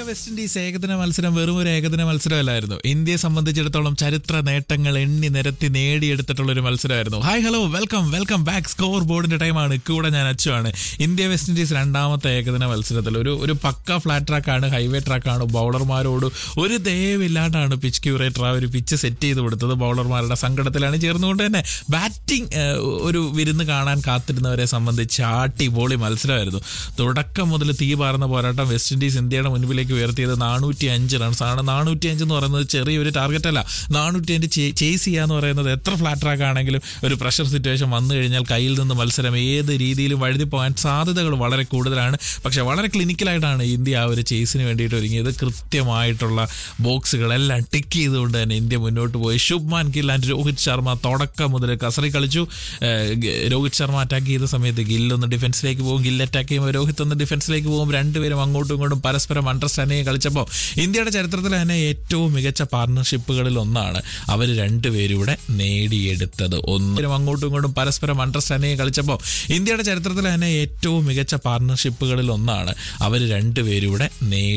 west Indies ഏകദിന മത്സരം വെറും ഒരു ഏകദിന മത്സരമല്ലായിരുന്നു ഇന്ത്യയെ സംബന്ധിച്ചിടത്തോളം ചരിത്ര നേട്ടങ്ങൾ എണ്ണി നിരത്തി നേടിയെടുത്തിട്ടുള്ള ഒരു മത്സരമായിരുന്നു hi hello welcome welcome back score ബോർഡിന്റെ ടൈമാണ് കൂടെ ഞാൻ അച്ചുവാണ് ഇന്ത്യ വെസ്റ്റ് ഇൻഡീസ് രണ്ടാമത്തെ ഏകദിന മത്സരത്തിൽ ഒരു ഒരു പക്ക ഫ്ലാറ്റ് ട്രാക്കാണ് ഹൈവേ ട്രാക്കാണ് ബൗളർമാരോട് ഒരു ദയവില്ലാണ്ടാണ് പിച്ച് ക്യൂറേറ്റർ ആ ഒരു പിച്ച് സെറ്റ് ചെയ്ത് കൊടുത്തത് ബൗളർമാരുടെ സങ്കടത്തിലാണ് ചേർന്നുകൊണ്ട് തന്നെ ബാറ്റിംഗ് ഒരു വിരുന്ന് കാണാൻ കാത്തിരുന്നവരെ സംബന്ധിച്ച് അടിപൊളി മത്സരമായിരുന്നു തുടക്കം മുതൽ തീ പാർന്ന പോരാട്ടം വെസ്റ്റ് ഇൻഡീസ് ഇന്ത്യയുടെ മുൻപിലേക്ക് ഉയർത്തിയത് നാനൂറ്റി അഞ്ച് റൺസ് ആണ് നാനൂറ്റി അഞ്ച് എന്ന് പറയുന്നത് ചെറിയൊരു ടാർഗറ്റ് അല്ല നാനൂറ്റി അഞ്ച് ചേസ് ചെയ്യാന്ന് പറയുന്നത് എത്ര ഫ്ലാറ്റ് ട്രാക്ക് ആണെങ്കിലും ഒരു പ്രഷർ സിറ്റുവേഷൻ വന്നു കഴിഞ്ഞാൽ കയ്യിൽ നിന്ന് മത്സരം ഏത് രീതിയിലും വഴുതി പോകാൻ സാധ്യതകൾ വളരെ കൂടുതലാണ് പക്ഷെ വളരെ ക്ലിനിക്കലായിട്ടാണ് ഇന്ത്യ ആ ഒരു ചേസിന് വേണ്ടിയിട്ട് ഒരുങ്ങിയത് കൃത്യമായിട്ടുള്ള ബോക്സുകളെല്ലാം ടിക്ക് ചെയ്തുകൊണ്ട് തന്നെ ഇന്ത്യ മുന്നോട്ട് പോയി ശുഭ്മാൻ ഗിൽ ആൻഡ് രോഹിത് ശർമ്മ തുടക്കം മുതൽ കസറി കളിച്ചു ഏഹ് ഗ- രോഹിത് ശർമ്മ അറ്റാക്ക് ചെയ്ത സമയത്ത് ഗിൽ ഒന്ന് ഡിഫൻസിലേക്ക് പോകും ഗിൽ അറ്റാക്ക് ചെയ്യുമ്പോൾ രോഹിത് ഒന്ന് ഡിഫൻസിലേക്ക് പോകും രണ്ടുപേരും അങ്ങോട്ടും ഇങ്ങോട്ടും പരസ്പരം അണ്ടർസ്റ്റാൻഡിങ് കളിച്ചപ്പോൾ ഇന്ത്യയുടെ ചരിത്രത്തിൽ തന്നെ ഏറ്റവും മികച്ച പാർട്ണർഷിപ്പുകളിൽ ഒന്നാണ് അവർ രണ്ടുപേരും ഇവിടെ നേടിയെടുത്തത് ഒന്നും അങ്ങോട്ടും ഇങ്ങോട്ടും പരസ്പരം അണ്ടർസ്റ്റാൻഡിങ് കളിച്ചപ്പോൾ ഇന്ത്യയുടെ ചരിത്രത്തിൽ തന്നെ ഏറ്റവും മികച്ച പാർട്ണർഷിപ്പുകളിൽ ഒന്നാണ് അവർ രണ്ടുപേരും ഇവിടെ നേടി